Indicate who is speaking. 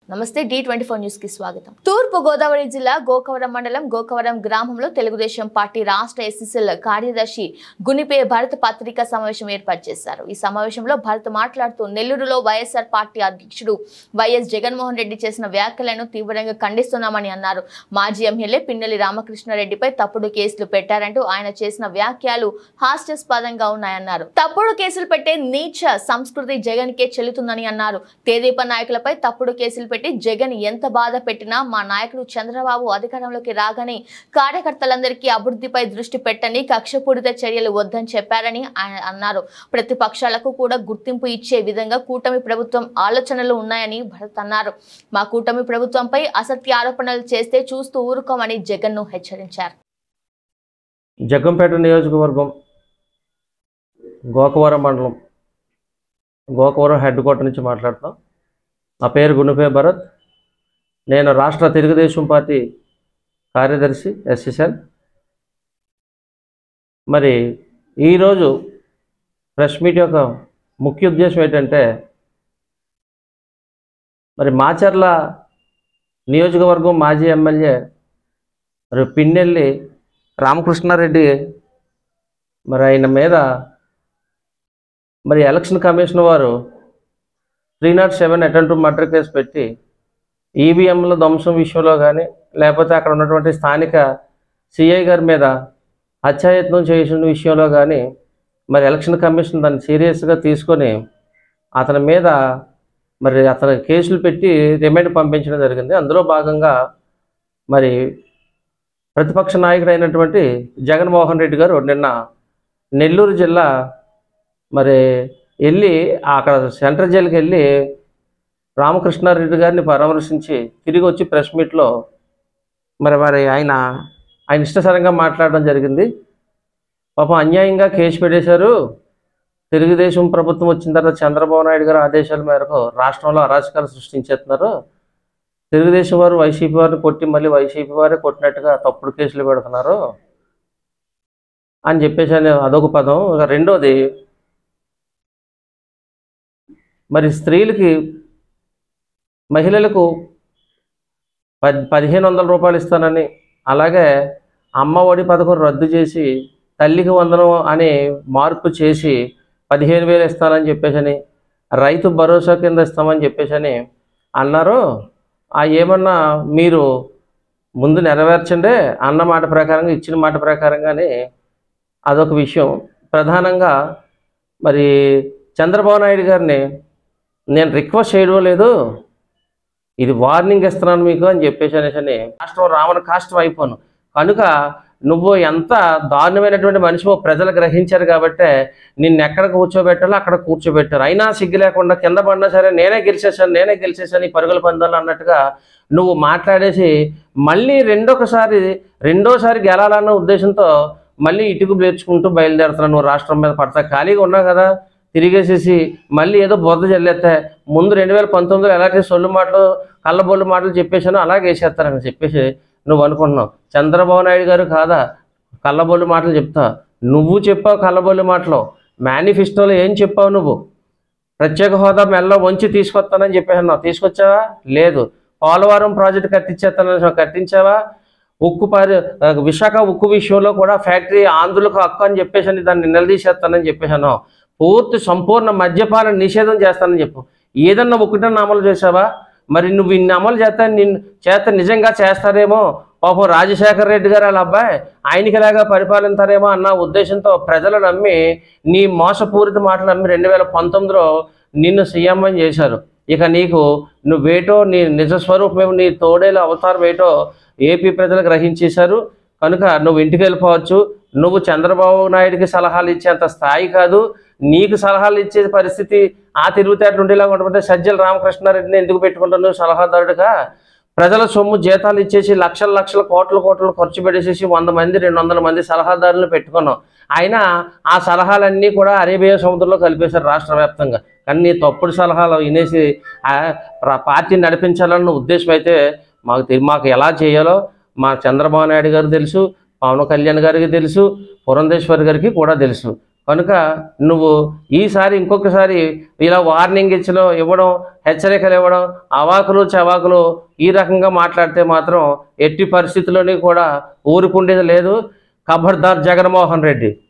Speaker 1: నమస్తే D twenty four news కి స్వాగతం తూర్పు గోదావరి జిల్లా గోకవరం మండలం గోకవరం గ్రామంలో తెలుగుదేశం పార్టీ రాష్ట్ర ఎస్ఎస్ఎల్ కార్యదర్శి గునిపే భరత్ పత్రికా సమావేశం ఏర్పాటు చేశారు ఈ సమావేశంలో భరత్ మాట్లాడుతూ నెల్లూరులో వైఎస్ఆర్ పార్టీ అధ్యక్షుడు వైఎస్ జగన్మోహన్ రెడ్డి చేసిన వ్యాఖ్యలను తీవ్రంగా ఖండిస్తున్నామని అన్నారు మాజీ ఎమ్మెల్యే పిన్నెల్లి రామకృష్ణారెడ్డిపై తప్పుడు కేసులు పెట్టారంటూ ఆయన చేసిన వ్యాఖ్యలు హాస్యాస్పదంగా ఉన్నాయన్నారు తప్పుడు కేసులు పెట్టే నీచ సంస్కృతి జగన్ కే చెల్లుతుందని అన్నారు తెదేపా నాయకులపై తప్పుడు కేసులు పెట్టి జగన్ ఎంత బాధ పెట్టినా మా నాయకుడు చంద్రబాబు అధికారంలోకి రాగానే కార్యకర్తలందరికీ అభివృద్ధిపై దృష్టి పెట్టని కక్షపూరిత చర్యలు వద్దని చెప్పారని ఆయన అన్నారు ప్రతిపక్షాలకు కూడా గుర్తింపు ఇచ్చే విధంగా కూటమి ప్రభుత్వం ఆలోచనలు ఉన్నాయని భరత్ అన్నారు మా కూటమి ప్రభుత్వంపై అసత్య ఆరోపణలు చేస్తే చూస్తూ ఊరుకోమని జగన్ ను హెచ్చరించారు
Speaker 2: జగ్గంపేట నియోజకవర్గం గోకవరం మండలం గోకవరం హెడ్ క్వార్టర్ నుంచి మాట్లాడుతాం నా పేరు గుణపే భరత్ నేను రాష్ట్ర తెలుగుదేశం పార్టీ కార్యదర్శి ఎస్ఎస్ఎల్ మరి ఈరోజు ప్రెస్ మీట్ యొక్క ముఖ్య ఉద్దేశం ఏంటంటే మరి మాచర్ల నియోజకవర్గం మాజీ ఎమ్మెల్యే మరి పిన్నెల్లి రామకృష్ణారెడ్డి మరి ఆయన మీద మరి ఎలక్షన్ కమిషన్ వారు three not seven attempt murder case పెట్టి ఈవీఎంల ధ్వంసం విషయంలో కానీ లేకపోతే అక్కడ ఉన్నటువంటి స్థానిక సిఐ గారి మీద హత్యాయత్నం చేసిన విషయంలో కానీ మరి ఎలక్షన్ కమిషన్ దాన్ని సీరియస్గా తీసుకొని అతని మీద మరి అతని కేసులు పెట్టి రిమైండ్ పంపించడం జరిగింది అందులో భాగంగా మరి ప్రతిపక్ష నాయకుడు అయినటువంటి జగన్మోహన్ రెడ్డి గారు నిన్న నెల్లూరు జిల్లా మరి వెళ్ళి అక్కడ సెంట్రల్ జైలుకి వెళ్ళి రామకృష్ణారెడ్డి గారిని పరామర్శించి తిరిగి వచ్చి ప్రెస్ మీట్లో మరి మరి ఆయన ఆయన ఇష్టసరంగా మాట్లాడడం జరిగింది పాపం అన్యాయంగా కేసు పెట్టేశారు తెలుగుదేశం ప్రభుత్వం వచ్చిన తర్వాత చంద్రబాబు నాయుడు గారి ఆదేశాల మేరకు రాష్ట్రంలో అరాచకాలు సృష్టించేస్తున్నారు తెలుగుదేశం వారు వైసీపీ వారిని కొట్టి మళ్ళీ వైసీపీ వారే కొట్టినట్టుగా తప్పుడు కేసులు పెడుతున్నారు అని చెప్పేసి అని అదొక పదం ఇక రెండోది మరి స్త్రీలకి మహిళలకు పది పదిహేను వందల రూపాయలు ఇస్తానని అలాగే అమ్మ ఒడి పథకం రద్దు చేసి తల్లికి వందనం అని మార్పు చేసి పదిహేను వేలు ఇస్తానని చెప్పేసి రైతు భరోసా కింద ఇస్తామని చెప్పేసి అన్నారు ఆ ఏమన్నా మీరు ముందు నెరవేర్చండి అన్న మాట ప్రకారంగా ఇచ్చిన మాట ప్రకారంగానే అదొక విషయం ప్రధానంగా మరి చంద్రబాబు నాయుడు గారిని నేను రిక్వెస్ట్ చేయడం లేదు ఇది వార్నింగ్ ఇస్తున్నాను మీకు అని చెప్పేసి అనేసి అని రాష్ట్రం రావణ కాష్టం అయిపోను కనుక నువ్వు ఎంత దారుణమైనటువంటి మనిషివో ప్రజలు గ్రహించారు కాబట్టే నిన్ను ఎక్కడ కూర్చోబెట్టాలో అక్కడ కూర్చోబెట్టారు అయినా సిగ్గు లేకుండా కింద పడినా సరే నేనే గెలిచేసాను నేనే గెలిచేసాను ఈ పరుగుల పందాలు అన్నట్టుగా నువ్వు మాట్లాడేసి మళ్ళీ రెండొకసారి రెండోసారి గెలాలన్న ఉద్దేశంతో మళ్ళీ ఇటుకు పేర్చుకుంటూ బయలుదేరుతున్నావు నువ్వు రాష్ట్రం మీద పడతా ఖాళీగా ఉన్నావు కదా తిరిగేసేసి మళ్ళీ ఏదో బొద్ద జల్లేస్తే ముందు రెండు వేల పంతొమ్మిదిలో ఎలాంటి సొల్లు మాటలు కళ్ళబొల్లు మాటలు చెప్పేశానో అలాగే వేసేస్తారని చెప్పేసి నువ్వు అనుకుంటున్నావు చంద్రబాబు నాయుడు గారు కాదా కళ్ళబొల్లు మాటలు చెప్తా నువ్వు చెప్పావు కళ్ళబొల్లు మాటలు మేనిఫెస్టోలో ఏం చెప్పావు నువ్వు ప్రత్యేక హోదా మెల్ల వంచి తీసుకొస్తానని చెప్పేసాను తీసుకొచ్చావా లేదు పోలవరం ప్రాజెక్టు కట్టించేస్తానని కట్టించావా ఉక్కు పరి విశాఖ ఉక్కు విషయంలో కూడా ఫ్యాక్టరీ ఆంధ్రులకు హక్కు అని చెప్పేసి దాన్ని నిలదీసేస్తానని చెప్పేసాను పూర్తి సంపూర్ణ మద్యపాన నిషేధం చేస్తానని చెప్పు ఏదన్నా ఒకటన్నా అమలు చేసావా మరి నువ్వు ఇన్ని అమలు చేస్తా నిన్ను చేస్తే నిజంగా చేస్తారేమో పాపం రాజశేఖర రెడ్డి గారు వాళ్ళ అబ్బాయి ఆయనకిలాగా పరిపాలిస్తారేమో అన్న ఉద్దేశంతో ప్రజలు నమ్మి నీ మోసపూరిత మాటలు నమ్మి రెండు వేల పంతొమ్మిదిలో నిన్ను సీఎం అని చేశారు ఇక నీకు నువ్వేటో నీ నిజ స్వరూపమేమో నీ తోడేల అవతారం ఏటో ఏపీ ప్రజలు గ్రహించేశారు కనుక నువ్వు ఇంటికి వెళ్ళిపోవచ్చు నువ్వు చంద్రబాబు నాయుడికి సలహాలు ఇచ్చేంత స్థాయి కాదు నీకు సలహాలు ఇచ్చే పరిస్థితి ఆ తిరుగుతేటలు ఉండేలాగా ఉండకపోతే సజ్జల రామకృష్ణారెడ్డిని ఎందుకు పెట్టుకుంటున్నావు సలహాదారుడిగా ప్రజల సొమ్ము జీతాలు ఇచ్చేసి లక్షల లక్షల కోట్ల కోట్లు ఖర్చు పెట్టేసేసి వంద మంది రెండు వందల మంది సలహాదారులు పెట్టుకున్నాం అయినా ఆ సలహాలన్నీ కూడా అరేబియా సముద్రంలో కలిపేశారు రాష్ట్ర వ్యాప్తంగా కానీ నీ తప్పుడు సలహాలు వినేసి ఆ ప్ర- పార్టీని నడిపించాలన్న ఉద్దేశం అయితే మాకు తె- మాకు ఎలా చేయాలో మా చంద్రబాబు నాయుడు గారు తెలుసు పవన్ కళ్యాణ్ గారికి తెలుసు పురంధేశ్వరి గారికి కూడా తెలుసు కనుక నువ్వు ఈసారి ఇంకొకసారి ఇలా వార్నింగ్ ఇచ్చడం ఇవ్వడం హెచ్చరికలు ఇవ్వడం అవాకులు చవాకులు ఈ రకంగా మాట్లాడితే మాత్రం ఎట్టి పరిస్థితుల్లోని కూడా ఊరుకుండేది లేదు ఖబర్దార్ జగన్మోహన్ రెడ్డి